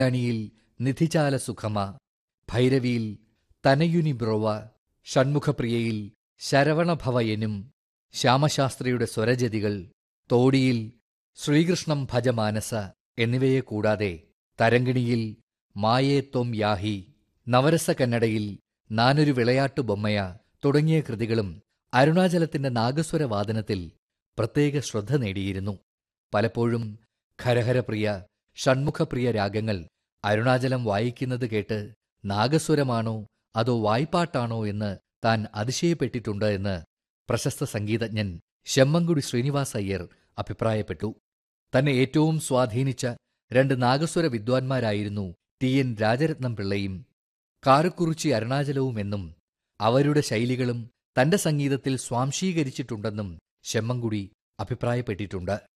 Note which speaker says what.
Speaker 1: ണിയിൽ നിധിചാല സുഖമ ഭൈരവിയിൽ തനയുനി ബ്രോവ ഷൺമുഖപ്രിയയിൽ ശരവണഭവയനും ശ്യാമശാസ്ത്രിയുടെ സ്വരജതികൾ തോടിയിൽ ശ്രീകൃഷ്ണം ഭജമാനസ എന്നിവയെ കൂടാതെ തരങ്കിണിയിൽ മായേ ത്വം യാഹി നവരസ കന്നഡയിൽ നാനൊരു വിളയാട്ടു ബൊമ്മയ തുടങ്ങിയ കൃതികളും അരുണാചലത്തിന്റെ നാഗസ്വര വാദനത്തിൽ പ്രത്യേക ശ്രദ്ധ നേടിയിരുന്നു പലപ്പോഴും ഖരഹരപ്രിയ ഷൺമുഖപ്രിയ രാഗങ്ങൾ അരുണാചലം വായിക്കുന്നത് കേട്ട് നാഗസ്വരമാണോ അതോ വായ്പാട്ടാണോ എന്ന് താൻ അതിശയപ്പെട്ടിട്ടുണ്ട് എന്ന് പ്രശസ്ത സംഗീതജ്ഞൻ ശെമ്മങ്കുടി ശ്രീനിവാസ് അയ്യർ അഭിപ്രായപ്പെട്ടു തന്നെ ഏറ്റവും സ്വാധീനിച്ച രണ്ട് നാഗസ്വര വിദ്വാൻമാരായിരുന്നു ടി എൻ രാജരത്നം പിള്ളയും കാരക്കുറിച്ചി അരുണാചലവുമെന്നും അവരുടെ ശൈലികളും തന്റെ സംഗീതത്തിൽ സ്വാംശീകരിച്ചിട്ടുണ്ടെന്നും ശെമ്മങ്കുടി അഭിപ്രായപ്പെട്ടിട്ടുണ്ട്